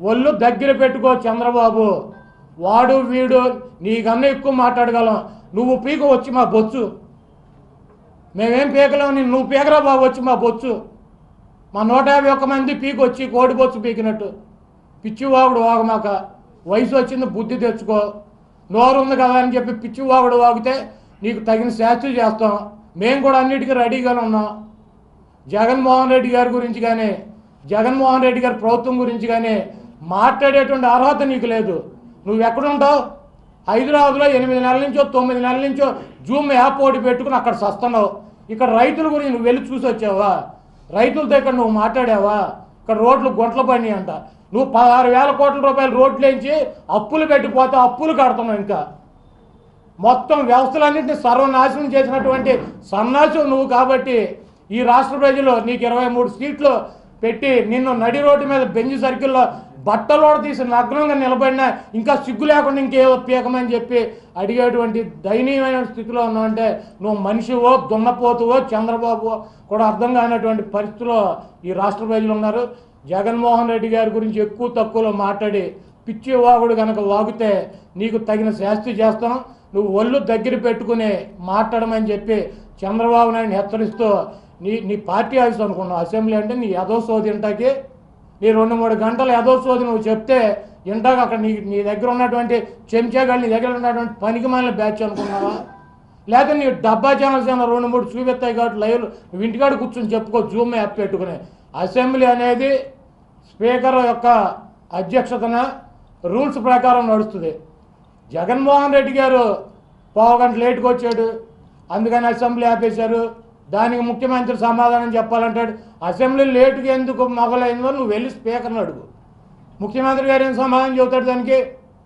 ఒళ్ళు దగ్గర పెట్టుకో చంద్రబాబు వాడు వీడు నీకన్నా ఎక్కువ మాట్లాడగలం నువ్వు పీక వచ్చి మా బొచ్చు మేమేం పీకలేము నేను నువ్వు పీకరా బాబు వచ్చి మా బొచ్చు మా నూట యాభై ఒక్క మంది పీకి వచ్చి కోడి బొచ్చు పీకినట్టు పిచ్చివాగుడు వాగమాక వయసు వచ్చింది బుద్ధి తెచ్చుకో నోరు ఉంది కదా అని చెప్పి పిచ్చివాగుడు వాగితే నీకు తగిన శాస్త్రి చేస్తాం మేము కూడా అన్నిటికీ రెడీగానే ఉన్నాం జగన్మోహన్ రెడ్డి గారి గురించి కానీ జగన్మోహన్ రెడ్డి గారి ప్రభుత్వం గురించి కానీ మాట్లాడేటువంటి అర్హత నీకు లేదు నువ్వు ఎక్కడుంటావు హైదరాబాద్లో ఎనిమిది నెలల నుంచో తొమ్మిది నెలల నుంచో జూమ్ యాప్ ఒకటి పెట్టుకుని అక్కడ సస్తున్నావు ఇక్కడ రైతుల గురించి నువ్వు వెళ్ళి చూసి వచ్చావా రైతులతో ఇక్కడ నువ్వు మాట్లాడావా ఇక్కడ రోడ్లు గొంటల పని అంట నువ్వు పదహారు వేల కోట్ల రూపాయలు రోడ్లు వేయించి అప్పులు పెట్టిపోతే అప్పులు కడుతున్నావు ఇంకా మొత్తం వ్యవస్థలన్నింటినీ సర్వనాశనం చేసినటువంటి సన్నాసు నువ్వు కాబట్టి ఈ రాష్ట్ర ప్రజలు నీకు ఇరవై మూడు సీట్లు పెట్టి నిన్ను నడి రోడ్డు మీద బెంజ్ సర్కిల్లో బట్టలోడ తీసి నగ్నంగా నిలబడినా ఇంకా సిగ్గు లేకుండా ఇంకేదో పీకమని చెప్పి అడిగేటువంటి దయనీయమైన స్థితిలో ఉన్నావంటే నువ్వు మనిషివో దున్నపోతువో చంద్రబాబు కూడా అర్థం కానటువంటి పరిస్థితిలో ఈ రాష్ట్ర ప్రజలు ఉన్నారు జగన్మోహన్ రెడ్డి గారి గురించి ఎక్కువ తక్కువలో మాట్లాడి పిచ్చి వాగుడు కనుక వాగితే నీకు తగిన శాస్తి చేస్తాం నువ్వు ఒళ్ళు దగ్గర పెట్టుకుని మాట్లాడమని చెప్పి చంద్రబాబు నాయుడు హెచ్చరిస్తూ నీ నీ పార్టీ ఆఫీస్ అనుకున్నావు అసెంబ్లీ అంటే నీ యదో సోది ఇంటాకి నీ రెండు మూడు గంటలు యదో సోది నువ్వు చెప్తే ఇంటాక అక్కడ నీ నీ దగ్గర ఉన్నటువంటి చెంచాగాళ్ళు నీ దగ్గర ఉన్నటువంటి పనికి మాలిన బ్యాచ్ అనుకున్నావా లేకపోతే నీ డబ్బా ఛానల్స్ ఏమైనా రెండు మూడు చూపెత్తాయి కాబట్టి లైవ్ నువ్వు ఇంటికాడ కూర్చొని చెప్పుకో జూమ్ యాప్ పెట్టుకుని అసెంబ్లీ అనేది స్పీకర్ యొక్క అధ్యక్షతన రూల్స్ ప్రకారం నడుస్తుంది జగన్మోహన్ రెడ్డి గారు పావు గంట లేట్కి వచ్చాడు అందుకని అసెంబ్లీ ఆపేశారు దానికి ముఖ్యమంత్రి సమాధానం చెప్పాలంటాడు అసెంబ్లీ లేటుగా ఎందుకు మొదలైందో నువ్వు వెళ్ళి స్పీకర్ని అడుగు ముఖ్యమంత్రి గారు ఏం సమాధానం చెబుతాడు దానికి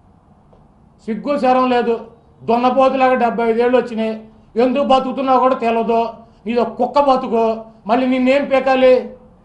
సిగ్గు శరం లేదు దున్నపోతులాగా డెబ్బై ఐదేళ్ళు వచ్చినాయి ఎందుకు బతుకుతున్నావు కూడా తెలియదు నీదో కుక్క బతుకు మళ్ళీ నిన్నేం పీకాలి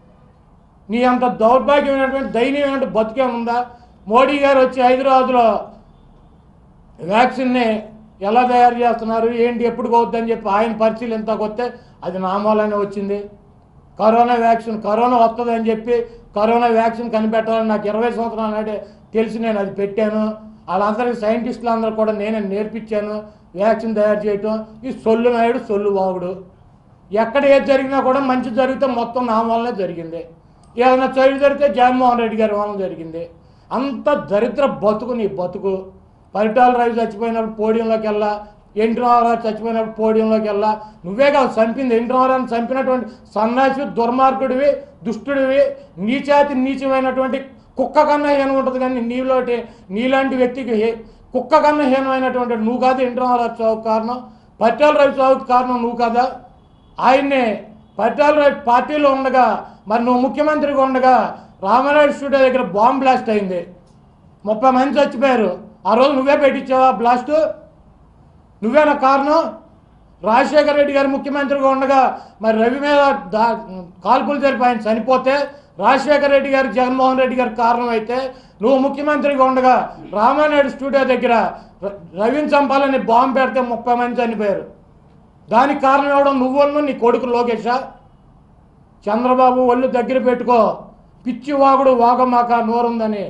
నీ అంత దౌర్భాగ్యమైనటువంటి దయనీయమైన బతుకే ఉందా మోడీ గారు వచ్చి హైదరాబాద్లో వ్యాక్సిన్ని ఎలా తయారు చేస్తున్నారు ఏంటి ఎప్పుడు అవుతుందని చెప్పి ఆయన పరిశీలింతకు వస్తే అది నా మూలనే వచ్చింది కరోనా వ్యాక్సిన్ కరోనా వస్తుంది అని చెప్పి కరోనా వ్యాక్సిన్ కనిపెట్టాలని నాకు ఇరవై సంవత్సరాల నాడే తెలిసి నేను అది పెట్టాను వాళ్ళందరికీ సైంటిస్టులు అందరూ కూడా నేనే నేర్పించాను వ్యాక్సిన్ తయారు చేయటం ఈ సొల్లు నాయుడు సొల్లు వాగుడు ఎక్కడ ఏది జరిగినా కూడా మంచి జరిగితే మొత్తం నా వల్లనే జరిగింది ఏదైనా చెడు జరిగితే జగన్మోహన్ రెడ్డి గారి వలన జరిగింది అంత దరిద్ర బతుకు నీ బతుకు పరిటాల రవి చచ్చిపోయినప్పుడు పోడియంలోకి వెళ్ళా ఎన్టీ రామారావు చచ్చిపోయినప్పుడు పోడియంలోకి వెళ్ళా నువ్వే కాదు చంపింది ఎన్టీ రామారావుని చంపినటువంటి సన్నాసి దుర్మార్గుడివి దుష్టుడివి నీచాతి నీచమైనటువంటి కుక్క కన్నా హీనం ఉంటుంది కానీ నీలోటి నీలాంటి వ్యక్తికి హే- కుక్క కన్నా హీనమైనటువంటి నువ్వు కాదు ఎన్టీ రామారావు చావుకు కారణం పరిటాల రవి చావుకు కారణం నువ్వు కదా ఆయన్ని పరిటాల రవి పార్టీలో ఉండగా మరి నువ్వు ముఖ్యమంత్రిగా ఉండగా రామారాయుడు స్టూడియో దగ్గర బాంబ్ బ్లాస్ట్ అయింది ముప్పై మంది చచ్చిపోయారు ఆ రోజు నువ్వే పెట్టించావా బ్లాస్ట్ నువ్వేనా కారణం రాజశేఖర రెడ్డి గారు ముఖ్యమంత్రిగా ఉండగా మరి రవి మీద దా కాల్పులు జరిపి ఆయన చనిపోతే రాజశేఖర రెడ్డి గారు జగన్మోహన్ రెడ్డి గారు కారణం అయితే నువ్వు ముఖ్యమంత్రిగా ఉండగా రామానాయుడు స్టూడియో దగ్గర ర- రవిని చంపాలని బాంబు పెడితే ముప్పై మంది చనిపోయారు దానికి కారణం ఇవ్వడం నువ్వు నీ కొడుకు లోకేషా చంద్రబాబు ఒళ్ళు దగ్గర పెట్టుకో పిచ్చి వాగుడు వాగమాక నోరుందని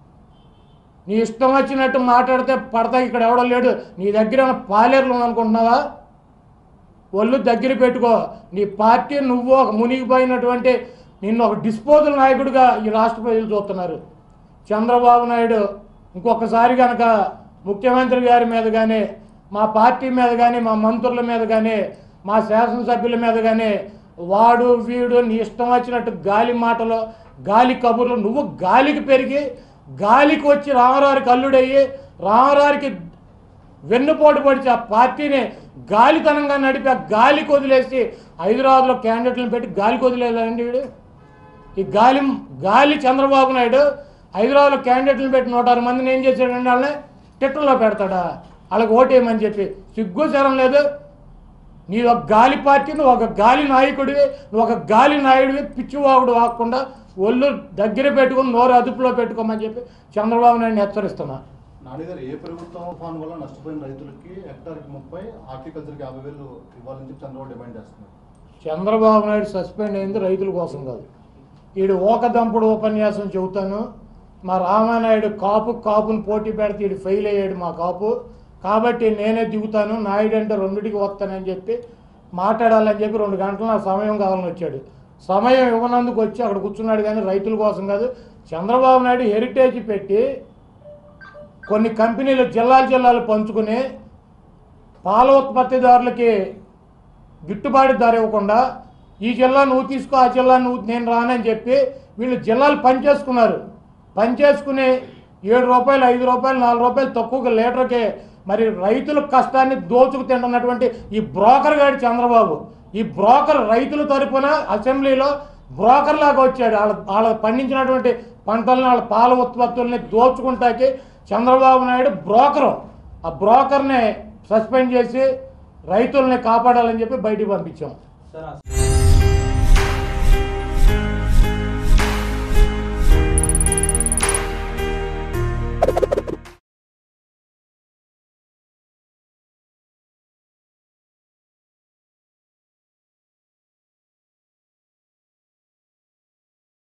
నీ ఇష్టం వచ్చినట్టు మాట్లాడితే పడతా ఇక్కడ ఎవడో లేడు నీ దగ్గర ఏమైనా పాలేరులు అనుకుంటున్నావా ఒళ్ళు దగ్గర పెట్టుకో నీ పార్టీ నువ్వు ఒక మునిగిపోయినటువంటి నిన్ను ఒక డిస్పోజల్ నాయకుడిగా ఈ రాష్ట్ర ప్రజలు చూస్తున్నారు చంద్రబాబు నాయుడు ఇంకొకసారి కనుక ముఖ్యమంత్రి గారి మీద కానీ మా పార్టీ మీద కానీ మా మంత్రుల మీద కానీ మా శాసనసభ్యుల మీద కానీ వాడు వీడు నీ ఇష్టం వచ్చినట్టు గాలి మాటలు గాలి కబుర్లు నువ్వు గాలికి పెరిగి గాలికి వచ్చి రామరారికి అల్లుడయ్యి రామరారికి వెన్నుపోటు పొడిచి ఆ పార్టీని గాలితనంగా నడిపి ఆ గాలికి వదిలేసి హైదరాబాద్లో క్యాండిడేట్లను పెట్టి గాలికి వదిలేదండి వీడు ఈ గాలి గాలి చంద్రబాబు నాయుడు హైదరాబాద్లో క్యాండిడేట్లను పెట్టి నూట ఆరు మందిని ఏం చేశాడంటే వాళ్ళని టిట్టర్లో పెడతాడా వాళ్ళకి ఓటేయమని చెప్పి సిగ్గు శరం లేదు నీ ఒక గాలి పార్టీ నువ్వు ఒక గాలి నాయకుడివి నువ్వు ఒక గాలి నాయుడివి పిచ్చివాగుడు వాకుండా ఒళ్ళు దగ్గర పెట్టుకుని నోరు అదుపులో పెట్టుకోమని చెప్పి చంద్రబాబు నాయుడిని హెచ్చరిస్తున్నా నాన్నగారు ఏ ప్రభుత్వం తుఫాన్ వల్ల నష్టపోయిన రైతులకి హెక్టార్కి ముప్పై హార్టికల్చర్కి యాభై వేలు ఇవ్వాలని చెప్పి చంద్రబాబు డిమాండ్ చేస్తున్నారు చంద్రబాబు నాయుడు సస్పెండ్ అయింది రైతుల కోసం కాదు వీడు ఓకదంపుడు ఉపన్యాసం చెబుతాను మా రామానాయుడు కాపు కాపుని పోటీ పెడితే ఇటు ఫెయిల్ అయ్యాడు మా కాపు కాబట్టి నేనే దిగుతాను నాయుడు అంటే రెండుటికి వస్తానని చెప్పి మాట్లాడాలని చెప్పి రెండు గంటలు నా సమయం కావాలని వచ్చాడు సమయం ఇవ్వనందుకు వచ్చి అక్కడ కూర్చున్నాడు కానీ రైతుల కోసం కాదు చంద్రబాబు నాయుడు హెరిటేజ్ పెట్టి కొన్ని కంపెనీలు జిల్లాలు జిల్లాలు పంచుకుని పాల ఉత్పత్తిదారులకి గిట్టుబాటు ధర ఇవ్వకుండా ఈ జిల్లా నువ్వు తీసుకో ఆ జిల్లా నువ్వు నేను రానని చెప్పి వీళ్ళు జిల్లాలు పనిచేసుకున్నారు పనిచేసుకుని ఏడు రూపాయలు ఐదు రూపాయలు నాలుగు రూపాయలు తక్కువగా లీటర్కి మరి రైతుల కష్టాన్ని దోచుకు తింటున్నటువంటి ఈ బ్రోకర్ గాడి చంద్రబాబు ఈ బ్రోకర్ రైతుల తరపున అసెంబ్లీలో బ్రోకర్ లాగా వచ్చాడు వాళ్ళ వాళ్ళ పండించినటువంటి పంటలను వాళ్ళ పాల ఉత్పత్తుల్ని దోచుకుంటాకి చంద్రబాబు నాయుడు బ్రోకరు ఆ బ్రోకర్ని సస్పెండ్ చేసి రైతుల్ని కాపాడాలని చెప్పి బయటికి పంపించాం సార్ ఆ